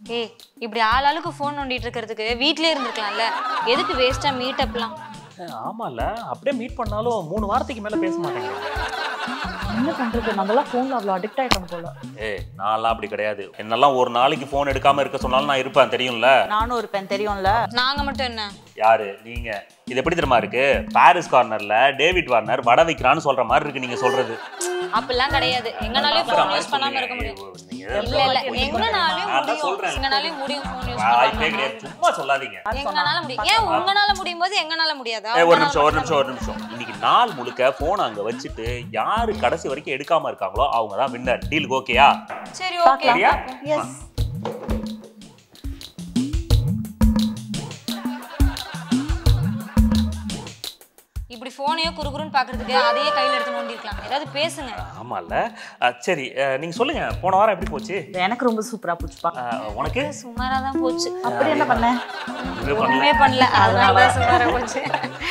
ஏய் இப்படி ஆளாளுக்கு ஃபோன் நோண்டிட்டு இருக்கிறதுக்கு வீட்லயே இருந்திருக்கலாம்ல எதுக்கு வேஸ்டா மீட் அப்லாம் ஆமால அப்படியே மீட் பண்ணாலும் மூணு வாரத்துக்கு மேல பேச மாட்டேங்க என்ன பண்றது நம்மளாம் ஃபோன்ல அவ்வளோ அடிக்ட் ஆயிட்டோம் போல ஏய் நான்லாம் அப்படி கிடையாது என்னெல்லாம் ஒரு நாளைக்கு ஃபோன் எடுக்காம இருக்க சொன்னாலும் நான் இருப்பேன் தெரியும்ல நானும் இருப்பேன் தெரியும்ல நாங்க மட்டும் என்ன யாரு நீங்க இது எப்படி தெரியுமா இருக்கு பாரிஸ் கார்னர்ல டேவிட் வார்னர் வட வைக்கிறான்னு சொல்ற மாதிரி இருக்கு நீங்க சொல்றது அப்படிலாம் கிடையாது எங்கனாலயும் ஃபோன் யூஸ் பண்ணாம இருக்க முடியும் இல்ல இல்ல எங்கனாலயும் நான் தான் முடியும் சொல்றேன். எங்கனாலயும் முடியும் ஃபோன் யூஸ் வாய்ப்பே பண்ணாம கிடையாது சும்மா சொல்லாதீங்க எங்கனால முடியும் ஏன் உங்கனால முடியும் போது எங்கனால முடியாதா ஏய், ஒரு உங்கனால நிமிஷம் ஒரு மட்டும் நிமிஷம் ஒரு நிமிஷம் இன்னைக்கு நாள் முழுக்க போன் அங்க வச்சுட்டு யாரு கடைசி வரைக்கும் எடுக்காம இருக்காங்களோ அவங்க தான் வின்னர் டீல் ஓகேயா சரி ஓகே சரியா எஸ் இப்படி போனையே குறுகுறுன்னு பாக்குறதுக்கு அதையே கையில எடுத்து நோண்டிருக்கலாம் ஏதாவது பேசுங்க ஆமால அஹ், சரி அஹ், நீங்க சொல்லுங்க போன வாரம் எப்படி போச்சு எனக்கு ரொம்ப சூப்பரா போச்சுப்பா அஹ், உனக்கு சுமாரா தான் போச்சு அப்படி என்ன பண்ண இது பண்ணல. ஒண்ணுமே பண்ணல அதனால தான் சுமாரா போச்சு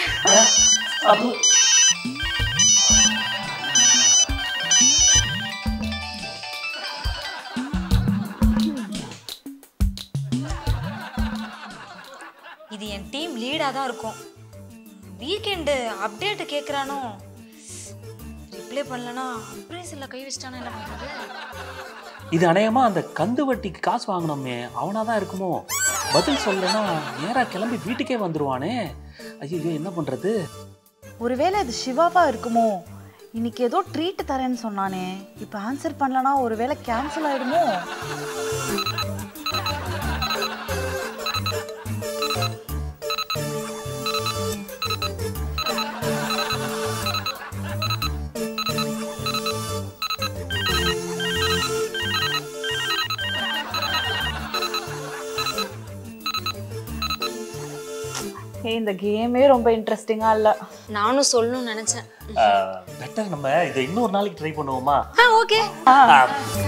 இது என் டீம் லீடா தான் இருக்கும் வீக்கெண்டு அப்டேட் கேக்குறானோ ரிப்ளை பண்ணலனா அப்ரைஸ்ல கை வச்சிட்டானா என்ன பண்றது இது அநேகமா அந்த கந்து வட்டிக்கு காசு வாங்கினோமே அவனா தான் இருக்குமோ பதில் சொல்லனா நேரா கிளம்பி வீட்டுக்கே வந்துருவானே ஐயோ என்ன பண்றது ஒருவேளை இது சிவாவா இருக்குமோ இன்னைக்கு ஏதோ ட்ரீட் தரேன்னு சொன்னானே இப்போ ஆன்சர் பண்ணலனா ஒருவேளை கேன்சல் ஆயிடுமோ ஏய் இந்த கேமே ரொம்ப இன்ட்ரெஸ்டிங்கா இல்ல நானும் சொல்லணும்னு நினைச்சேன் பெட்டர் நம்ம இதை இன்னொரு நாளைக்கு ட்ரை பண்ணுவோமா ஆ ஓகே அஹ்,